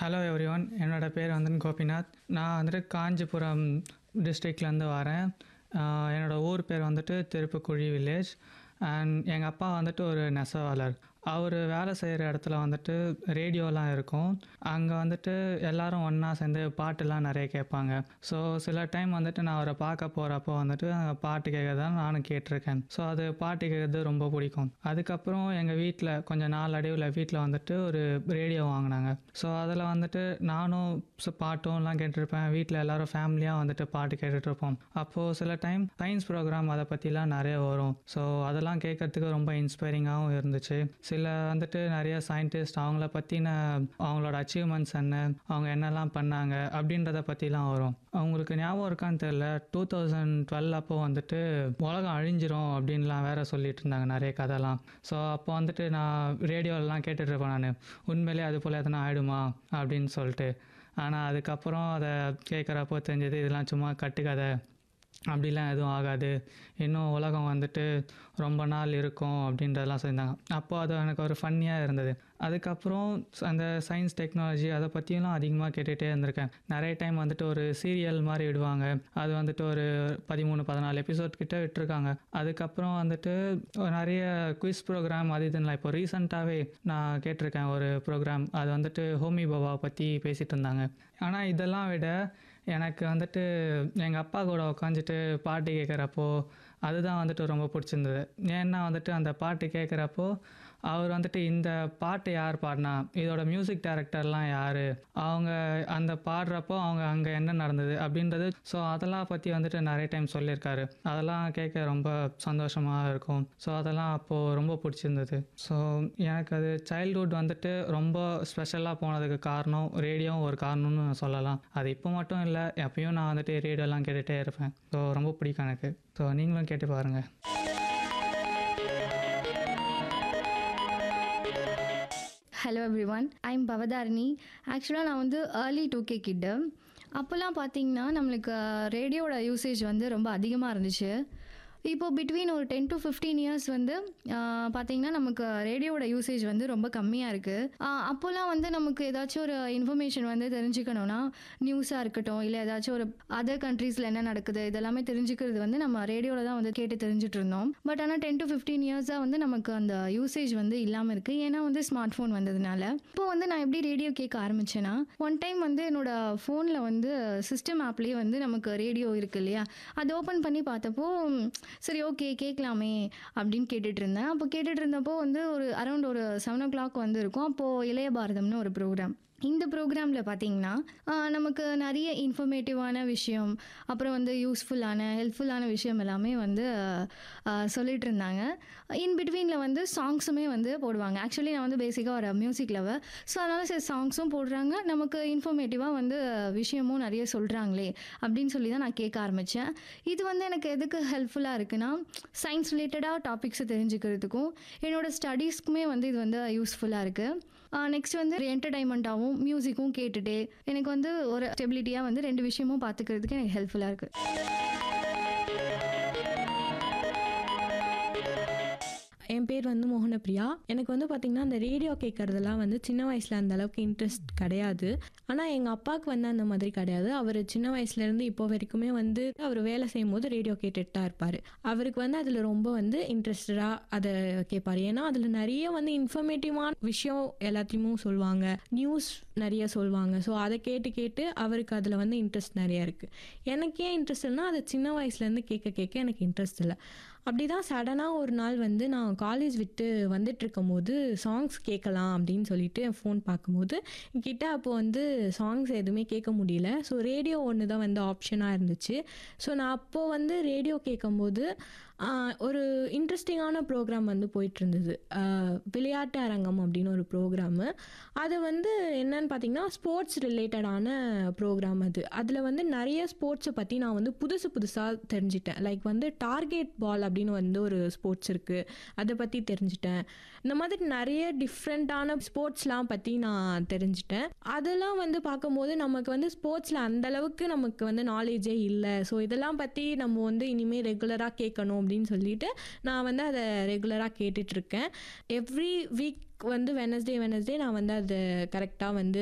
hello everyone என்னோட பேர் வந்து கோபிநாத் நான் வந்துட்டு காஞ்சிபுரம் டிஸ்ட்ரிக்ட்லேருந்து வரேன் ஆஹ் என்னோட ஊர் பேர் வந்துட்டு திருப்புக்குழி வில்லேஜ் அண்ட் எங்கள் அப்பா வந்துட்டு ஒரு நெசவாளர் அவர் வேலை செய்கிற இடத்துல வந்துட்டு ரேடியோலாம் இருக்கும் அங்கே வந்துட்டு எல்லாரும் ஒன்றா சேர்ந்து பாட்டுலாம் நிறைய கேட்பாங்க ஸோ சில டைம் வந்துட்டு நான் அவரை பார்க்க போகிறப்போ வந்துட்டு அங்கே பாட்டு கேட்கறதா நானும் கேட்டிருக்கேன் ஸோ அது பாட்டு கேட்கறது ரொம்ப பிடிக்கும் அதுக்கப்புறம் எங்கள் வீட்டில் கொஞ்சம் நாள் அடைவில் வீட்டில் வந்துட்டு ஒரு ரேடியோ வாங்கினாங்க ஸோ அதில் வந்துட்டு நானும் ச- பாட்டும்லாம் கேட்டிருப்பேன் வீட்டில் எல்லாரும் ஃபேமிலியாக வந்துட்டு பாட்டு கேட்டுட்டு இருப்போம் அப்போது சில டைம் சயின்ஸ் ப்ரோக்ராம் அதை பற்றிலாம் நிறைய வரும் ஸோ அதெல்லாம் கேட்கறதுக்கு ரொம்ப இன்ஸ்பைரிங்காகவும் இருந்துச்சு சில வந்துட்டு நிறைய சயின்டிஸ்ட் அவங்கள பற்றின அவங்களோட அச்சீவ்மெண்ட்ஸ் என்ன அவங்க என்னெல்லாம் பண்ணாங்க அப்படின்றத பற்றிலாம் வரும் அவங்களுக்கு ஞாபகம் இருக்கான்னு தெரியல டூ தௌசண்ட் டுவெல் அப்போ வந்துட்டு உலகம் அழிஞ்சிரும் அப்படின்லாம் வேற சொல்லிட்டு இருந்தாங்க நிறைய கதைலாம் ஸோ அப்போ வந்துட்டு நான் ரேடியோலலாம் கேட்டுட்டு இருப்பேன் நான் உண்மையிலே அது போல் எதனா ஆயிடுமா அப்படின்னு சொல்லிட்டு ஆனால் அதுக்கப்புறம் அதை கேட்குறப்போ தெரிஞ்சது இதெல்லாம் சும்மா கட்டுக்கதை அப்படிலாம் எதுவும் ஆகாது இன்னும் உலகம் வந்துட்டு ரொம்ப நாள் இருக்கும் அப்படின்றதெல்லாம் சொல்லியிருந்தாங்க அப்போ அது எனக்கு ஒரு ஃபன்னியாக இருந்தது அதுக்கப்புறம் ச- அந்த சயின்ஸ் டெக்னாலஜி அதை பற்றியெல்லாம் அதிகமாக கேட்டுகிட்டே இருந்திருக்கேன் நிறைய டைம் வந்துட்டு ஒரு சீரியல் மாதிரி விடுவாங்க அது வந்துட்டு ஒரு பதிமூணு பதினாலு எபிசோட் கிட்ட விட்டுருக்காங்க அதுக்கப்புறம் வந்துட்டு ஒரு நிறைய குவிஸ் ப்ரோக்ராம் அது இதுன்னு இப்போ ரீசெண்டாகவே நான் கேட்டிருக்கேன் ஒரு ப்ரோக்ராம் அது வந்துட்டு ஹோமி பாபா பற்றி பேசிகிட்டு இருந்தாங்க ஆனால் இதெல்லாம் விட எனக்கு வந்துட்டு எங்கள் அப்பா கூட உட்காந்துட்டு பாட்டு கேட்குறப்போ அதுதான் வந்துட்டு ரொம்ப பிடிச்சிருந்தது ஏன்னா வந்துட்டு அந்த பாட்டு கேட்குறப்போ அவர் வந்துட்டு இந்த பாட்டு யார் பாடினா இதோட மியூசிக் டைரக்டர்லாம் யார் அவங்க அந்த பாடுறப்போ அவங்க அங்கே என்ன நடந்தது அப்படின்றது ஸோ அதெல்லாம் பற்றி வந்துட்டு நிறைய டைம் சொல்லியிருக்காரு அதெல்லாம் கேட்க ரொம்ப சந்தோஷமாக இருக்கும் ஸோ அதெல்லாம் அப்போது ரொம்ப பிடிச்சிருந்தது ஸோ எனக்கு அது சைல்ட்ஹுட் வந்துட்டு ரொம்ப ஸ்பெஷலாக போனதுக்கு காரணம் ரேடியோவும் ஒரு காரணம்னு சொல்லலாம் அது இப்போ மட்டும் இல்லை எப்பயும் நான் வந்துட்டு ரேடியோலாம் கேட்டுகிட்டே இருப்பேன் ஸோ ரொம்ப பிடிக்கும் எனக்கு ஸோ நீங்களும் கேட்டு பாருங்கள் hello everyone I'm Bhavatharini ஆக்சுவலாக நான் வந்து ஏர்லி டூ கே கிட்டு அப்போல்லாம் பார்த்தீங்கன்னா நம்மளுக்கு ரேடியோட யூசேஜ் வந்து ரொம்ப அதிகமாக இருந்துச்சு இப்போ பிட்வீன் ஒரு டென் டு ஃபிஃப்டீன் இயர்ஸ் வந்து ஆஹ், பார்த்தீங்கன்னா நமக்கு ரேடியோட யூசேஜ் வந்து ரொம்ப கம்மியாக இருக்குது அப்போல்லாம் வந்து நமக்கு ஏதாச்சும் ஒரு இன்ஃபர்மேஷன் வந்து தெரிஞ்சுக்கணும்னா நியூஸாக இருக்கட்டும் இல்லை ஏதாச்சும் ஒரு அதர் கண்ட்ரீஸில் என்ன நடக்குது இதெல்லாமே தெரிஞ்சுக்கிறது வந்து நம்ம ரேடியோவில் தான் வந்து கேட்டு தெரிஞ்சுட்டு இருந்தோம் பட் ஆனால் டென் டு ஃபிஃப்டீன் இயர்ஸாக வந்து நமக்கு அந்த யூசேஜ் வந்து இல்லாமல் இருக்குது ஏன்னா வந்து ஸ்மார்ட் ஃபோன் வந்ததுனால இப்போ வந்து நான் எப்படி ரேடியோ கேட்க ஆரம்பிச்சேன்னா ஒன் டைம் வந்து என்னோட ஃபோனில் வந்து சிஸ்டம் ஆப்லேயே வந்து நமக்கு ரேடியோ இருக்கு இல்லையா அது ஓப்பன் பண்ணி பார்த்தப்போ ம், சரி ஓகே கேட்கலாமே அப்படின்னு கேட்டுட்டு இருந்தேன் அப்போ கேட்டுட்டு இருந்தப்போ வந்து ஒரு அரௌண்ட் ஒரு செவன் ஓ கிளாக் வந்து இருக்கும் அப்போது இளைய பாரதம்னு ஒரு ப்ரோக்ராம் இந்த ப்ரோக்ராமில் பார்த்தீங்கன்னா ஆஹ், நமக்கு நிறைய இன்ஃபர்மேட்டிவான விஷயம் அப்புறம் வந்து யூஸ்ஃபுல்லான ஹெல்ப்ஃபுல்லான விஷயம் எல்லாமே வந்து ஆஹ், சொல்லிட்டு இருந்தாங்க இன் பிட்வீனில் வந்து சாங்ஸுமே வந்து போடுவாங்க ஆக்சுவலி நான் வந்து பேசிக்காக ஒரு மியூசிக் லவர் ஸோ அதனால் சரி சாங்ஸும் போடுறாங்க நமக்கு இன்ஃபர்மேட்டிவாக வந்து விஷயமும் நிறைய சொல்கிறாங்களே அப்படின்னு சொல்லி தான் நான் கேட்க ஆரம்பித்தேன் இது வந்து எனக்கு எதுக்கு ஹெல்ப்ஃபுல்லாக இருக்குன்னா சயின்ஸ் ரிலேட்டடாக டாபிக்ஸை தெரிஞ்சுக்கிறதுக்கும் என்னோட ஸ்டடீஸ்க்குமே வந்து இது வந்து யூஸ்ஃபுல்லாக இருக்குது நெக்ஸ்ட் வந்து என்டர்டைன்மெண்ட்டாகவும் மியூசிக்கும் கேட்டுட்டு எனக்கு வந்து ஒரு ஸ்டெபிலிட்டியாக வந்து ரெண்டு விஷயமும் பார்த்துக்கிறதுக்கு எனக்கு ஹெல்ப்ஃபுல்லாக இருக்குது என் பேர் வந்து மோகனப்பிரியா எனக்கு வந்து பார்த்திங்கன்னா அந்த ரேடியோ கேட்குறதெல்லாம் வந்து சின்ன வயசில் அந்த அளவுக்கு இன்ட்ரெஸ்ட் கிடையாது ஆனால் எங்கள் அப்பாவுக்கு வந்து அந்த மாதிரி கிடையாது அவர் சின்ன வயசுலேருந்து இப்போ வரைக்குமே வந்து அவர் வேலை செய்யும் போது ரேடியோ கேட்டுட்டு தான் இருப்பார் அவருக்கு வந்து அதில் ரொம்ப வந்து இன்ட்ரெஸ்டடாக அதை கேட்பார் ஏன்னா அதில் நிறைய வந்து இன்ஃபர்மேட்டிவான விஷயம் எல்லாத்தையுமே சொல்லுவாங்க நியூஸ் நிறைய சொல்லுவாங்க ஸோ அதை கேட்டு கேட்டு அவருக்கு அதில் வந்து இன்ட்ரெஸ்ட் நிறைய இருக்குது எனக்கு ஏன் இன்ட்ரெஸ்ட் இல்லைன்னா அதை சின்ன வயசுலேருந்து கேட்க கேட்க எனக்கு இன்ட்ரெஸ்ட் இல்லை அப்படி தான் சடனாக ஒரு நாள் வந்து நான் காலேஜ் விட்டு வந்துட்டு இருக்கும்போது சாங்ஸ் கேட்கலாம் அப்படின்னு சொல்லிட்டு என் ஃபோன் பார்க்கும்போது என்கிட்ட அப்போ வந்து சாங்ஸ் எதுவுமே கேட்க முடியல ஸோ ரேடியோ ஒன்று தான் வந்து ஆப்ஷனாக இருந்துச்சு ஸோ நான் அப்போது வந்து ரேடியோ கேட்கும்போது ஆஹ், ஒரு இன்ட்ரெஸ்டிங்கான ப்ரோக்ராம் வந்து போயிட்டு இருந்தது ஆஹ், விளையாட்டு அரங்கம் அப்படின்னு ஒரு ப்ரோக்ராமு அது வந்து என்னன்னு பார்த்தீங்கன்னா ஸ்போர்ட்ஸ் ரிலேட்டடான ப்ரோக்ராம் அது அதில் வந்து நிறைய ஸ்போர்ட்ஸை பற்றி நான் வந்து புதுசு புதுசாக தெரிஞ்சிட்டேன் லைக் வந்து டார்கெட் பால் அப்படின்னு வந்து ஒரு ஸ்போர்ட்ஸ் இருக்குது அதை பற்றி தெரிஞ்சிட்டேன் இந்த மாதிரி நிறைய டிஃப்ரெண்ட்டான ஸ்போர்ட்ஸ்லாம் பற்றி நான் தெரிஞ்சிட்டேன் அதெல்லாம் வந்து பார்க்கும்போது நமக்கு வந்து ஸ்போர்ட்ஸில் அந்தளவுக்கு நமக்கு வந்து நாலேஜே இல்லை ஸோ இதெல்லாம் பற்றி நம்ம வந்து இனிமேல் ரெகுலராக கேட்கணும் அப்படின்னு சொல்லிட்டு நான் வந்து அதை ரெகுலராக கேட்டுட்ருக்கேன் எவ்ரி வீக் வந்து வெனஸ்டே வெனஸ்டே நான் வந்து அதை கரெக்டாக வந்து